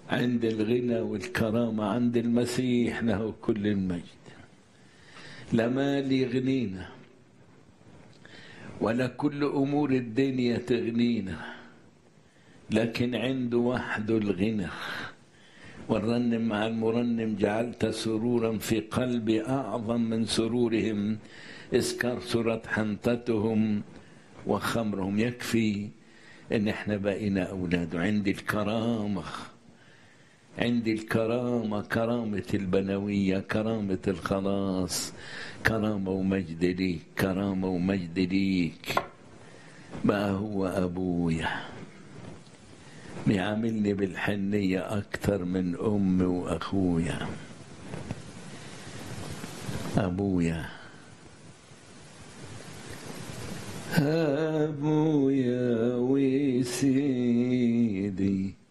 عند الغنى والكرامة عند المسيح له كل المجد لا مال يغنينا ولا كل أمور الدنيا تغنينا لكن عنده وحده الغنى والرنم مع المرنم جعلت سرورا في قلبي أعظم من سرورهم إذ كثرت حنطتهم وخمرهم يكفي إن إحنا بقينا أولاده عندي الكرامة عندي الكرامة كرامة البنوية كرامة الخلاص كرامة ومجد ليك كرامة ومجد ليك ما هو أبويا بيعاملني بالحنية أكثر من أمي وأخويا أبويا أبويا وسيدي